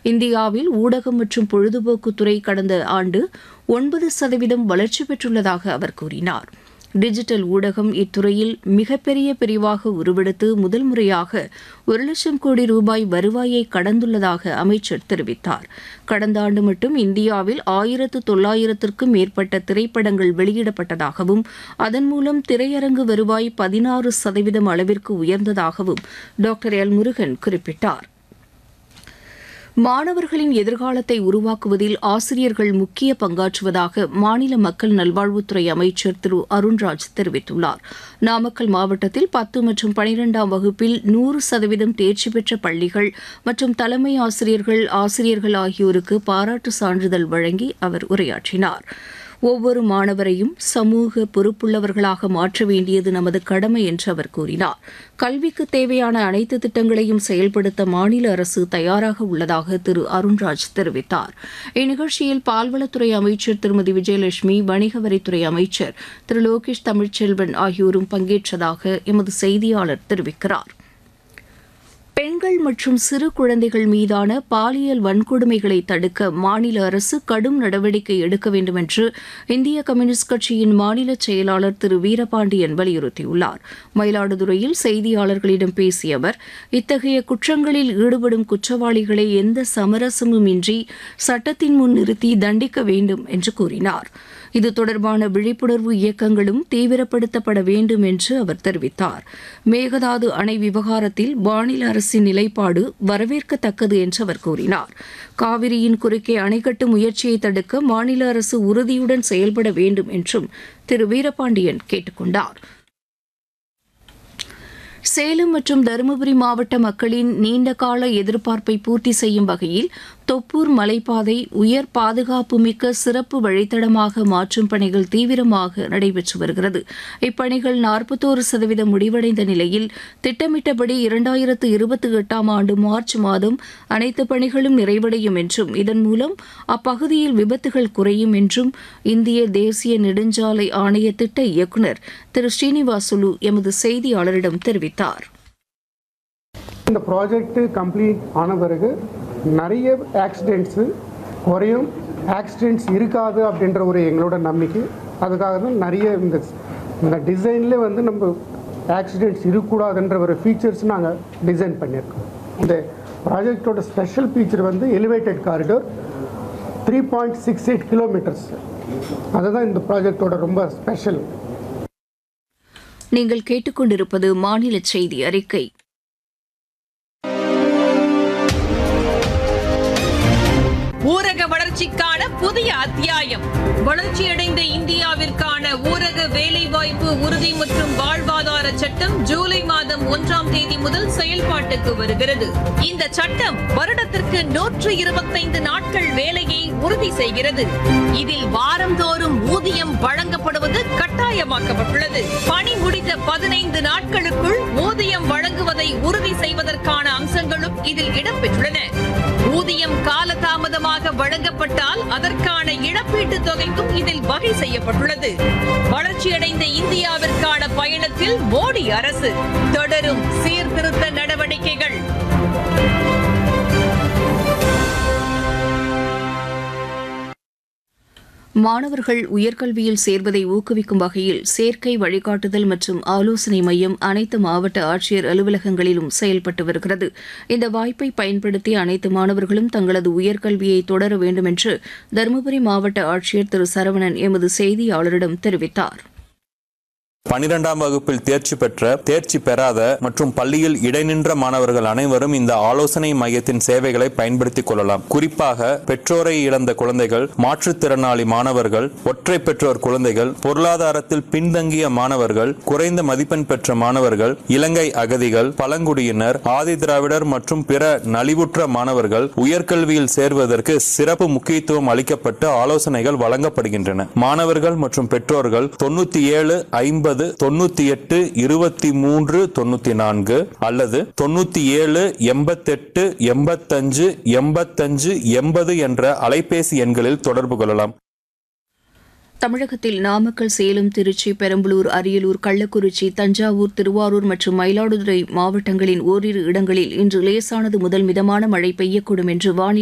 இந்தியாவில் ஊடகம் மற்றும் பொழுதுபோக்குத்துறை கடந்த ஆண்டு ஒன்பது சதவீதம் வளர்ச்சி பெற்றுள்ளதாக அவர் கூறினார் டிஜிட்டல் ஊடகம் இத்துறையில் மிகப்பெரிய பிரிவாக உருவெடுத்து முதல் முறையாக ஒரு லட்சம் கோடி ரூபாய் வருவாயை கடந்துள்ளதாக அமைச்சர் தெரிவித்தார் கடந்த ஆண்டு மட்டும் இந்தியாவில் ஆயிரத்து தொள்ளாயிரத்திற்கும் மேற்பட்ட திரைப்படங்கள் வெளியிடப்பட்டதாகவும் அதன் மூலம் திரையரங்கு வருவாய் பதினாறு சதவீதம் அளவிற்கு உயர்ந்ததாகவும் டாக்டர் எல் முருகன் குறிப்பிட்டார் மாணவர்களின் எதிர்காலத்தை உருவாக்குவதில் ஆசிரியர்கள் முக்கிய பங்காற்றுவதாக மாநில மக்கள் நல்வாழ்வுத்துறை அமைச்சர் திரு அருண்ராஜ் தெரிவித்துள்ளார் நாமக்கல் மாவட்டத்தில் பத்து மற்றும் பனிரெண்டாம் வகுப்பில் நூறு சதவீதம் தேர்ச்சி பெற்ற பள்ளிகள் மற்றும் தலைமை ஆசிரியர்கள் ஆசிரியர்கள் ஆகியோருக்கு பாராட்டு சான்றிதழ் வழங்கி அவர் உரையாற்றினார் ஒவ்வொரு மாணவரையும் சமூக பொறுப்புள்ளவர்களாக மாற்ற வேண்டியது நமது கடமை என்று அவர் கூறினார் கல்விக்கு தேவையான அனைத்து திட்டங்களையும் செயல்படுத்த மாநில அரசு தயாராக உள்ளதாக திரு அருண்ராஜ் தெரிவித்தார் இந்நிகழ்ச்சியில் பால்வளத்துறை அமைச்சர் திருமதி விஜயலட்சுமி வணிக வரித்துறை அமைச்சர் திரு லோகேஷ் தமிழ்ச்செல்வன் ஆகியோரும் பங்கேற்றதாக எமது செய்தியாளர் தெரிவிக்கிறார் பெண்கள் மற்றும் சிறு குழந்தைகள் மீதான பாலியல் வன்கொடுமைகளை தடுக்க மாநில அரசு கடும் நடவடிக்கை எடுக்க வேண்டும் என்று இந்திய கம்யூனிஸ்ட் கட்சியின் மாநில செயலாளர் திரு வீரபாண்டியன் வலியுறுத்தியுள்ளார் மயிலாடுதுறையில் செய்தியாளர்களிடம் பேசிய அவர் இத்தகைய குற்றங்களில் ஈடுபடும் குற்றவாளிகளை எந்த சமரசமும் இன்றி சட்டத்தின் முன் நிறுத்தி தண்டிக்க வேண்டும் என்று கூறினார் இது தொடர்பான விழிப்புணர்வு இயக்கங்களும் தீவிரப்படுத்தப்பட வேண்டும் என்று அவர் தெரிவித்தார் மேகதாது அணை விவகாரத்தில் மாநில அரசின் நிலைப்பாடு வரவேற்கத்தக்கது என்று அவர் கூறினார் காவிரியின் குறுக்கே அணை கட்டும் முயற்சியை தடுக்க மாநில அரசு உறுதியுடன் செயல்பட வேண்டும் என்றும் திரு வீரபாண்டியன் கேட்டுக் கொண்டார் சேலம் மற்றும் தருமபுரி மாவட்ட மக்களின் நீண்டகால எதிர்பார்ப்பை பூர்த்தி செய்யும் வகையில் தொப்பூர் மலைப்பாதை உயர் பாதுகாப்பு மிக்க சிறப்பு வழித்தடமாக மாற்றும் பணிகள் தீவிரமாக நடைபெற்று வருகிறது இப்பணிகள் நாற்பத்தோரு சதவீதம் முடிவடைந்த நிலையில் திட்டமிட்டபடி இரண்டாயிரத்து இருபத்தி எட்டாம் ஆண்டு மார்ச் மாதம் அனைத்து பணிகளும் நிறைவடையும் என்றும் இதன் மூலம் அப்பகுதியில் விபத்துகள் குறையும் என்றும் இந்திய தேசிய நெடுஞ்சாலை ஆணைய திட்ட இயக்குநர் திரு ஸ்ரீனிவாசுலு எமது செய்தியாளரிடம் தெரிவித்தார் இந்த ப்ராஜெக்ட் கம்ப்ளீட் ஆன பிறகு நிறைய ஆக்சிடெண்ட்ஸு குறையும் ஆக்சிடெண்ட்ஸ் இருக்காது அப்படின்ற ஒரு எங்களோட நம்பிக்கை அதுக்காக தான் நிறைய இந்த இந்த டிசைன்லேயே வந்து நம்ம ஆக்சிடெண்ட்ஸ் இருக்கக்கூடாதுன்ற ஒரு ஃபீச்சர்ஸ் நாங்கள் டிசைன் பண்ணியிருக்கோம் இந்த ப்ராஜெக்டோட ஸ்பெஷல் ஃபீச்சர் வந்து elevated corridor three point six eight kilometres அதுதான் இந்த ப்ராஜெக்டோட ரொம்ப ஸ்பெஷல் நீங்கள் கேட்டுக்கொண்டிருப்பது மாநில செய்தி அறிக்கை ஊரக வளர்ச்சிக்கான புதிய அத்தியாயம் வளர்ச்சியடைந்த இந்தியாவிற்கான ஊரக வேலைவாய்ப்பு உறுதி மற்றும் வாழ்வாதார சட்டம் ஜூலை மாதம் ஒன்றாம் தேதி முதல் செயல்பாட்டுக்கு வருகிறது இந்த சட்டம் வருடத்திற்கு நூற்று இருபத்தைந்து நாட்கள் வேலையை உறுதி செய்கிறது இதில் வாரந்தோறும் ஊதியம் வழங்கப்படுவது கட்டாயமாக்கப்பட்டுள்ளது பணி முடிந்த பதினைந்து நாட்களுக்குள் ஊதியம் வழங்குவதை உறுதி செய்வதற்கான அம்சங்களும் இதில் இடம்பெற்றுள்ளன ஊதியம் காலதாமதமாக வழங்கப்பட்டால் அதற்கான இழப்பீட்டுத் தொகைக்கும் இதில் வகை செய்யப்பட்டுள்ளது வளர்ச்சியடைந்த இந்தியாவிற்கான பயணத்தில் மோடி அரசு தொடரும் சீர்திருத்த நடவடிக்கைகள் மாணவர்கள் உயர்கல்வியில் சேர்வதை ஊக்குவிக்கும் வகையில் சேர்க்கை வழிகாட்டுதல் மற்றும் ஆலோசனை மையம் அனைத்து மாவட்ட ஆட்சியர் அலுவலகங்களிலும் செயல்பட்டு வருகிறது இந்த வாய்ப்பை பயன்படுத்தி அனைத்து மாணவர்களும் தங்களது உயர்கல்வியை தொடர வேண்டும் என்று தருமபுரி மாவட்ட ஆட்சியர் திரு சரவணன் எமது செய்தியாளரிடம் தெரிவித்தார் பனிரெண்டாம் வகுப்பில் தேர்ச்சி பெற்ற தேர்ச்சி பெறாத மற்றும் பள்ளியில் இடைநின்ற மாணவர்கள் அனைவரும் இந்த ஆலோசனை மையத்தின் சேவைகளை பயன்படுத்திக் கொள்ளலாம் குறிப்பாக பெற்றோரை இழந்த குழந்தைகள் மாற்றுத்திறனாளி மாணவர்கள் ஒற்றை பெற்றோர் குழந்தைகள் பொருளாதாரத்தில் பின்தங்கிய மாணவர்கள் குறைந்த மதிப்பெண் பெற்ற மாணவர்கள் இலங்கை அகதிகள் பழங்குடியினர் ஆதி திராவிடர் மற்றும் பிற நலிவுற்ற மாணவர்கள் உயர்கல்வியில் சேர்வதற்கு சிறப்பு முக்கியத்துவம் அளிக்கப்பட்டு ஆலோசனைகள் வழங்கப்படுகின்றன மாணவர்கள் மற்றும் பெற்றோர்கள் தொண்ணூத்தி ஏழு ஐம்பது தொண்ணூத்தி எட்டு இருபத்தி மூன்று தொண்ணூத்தி நான்கு அல்லது தொண்ணூத்தி ஏழு எண்பத்தெட்டு எண்பத்தஞ்சு எண்பத்தஞ்சு எண்பது என்ற அலைபேசி எண்களில் தொடர்பு கொள்ளலாம் தமிழகத்தில் நாமக்கல் சேலம் திருச்சி பெரம்பலூர் அரியலூர் கள்ளக்குறிச்சி தஞ்சாவூர் திருவாரூர் மற்றும் மயிலாடுதுறை மாவட்டங்களின் ஓரிரு இடங்களில் இன்று லேசானது முதல் மிதமான மழை பெய்யக்கூடும் என்று வானிலை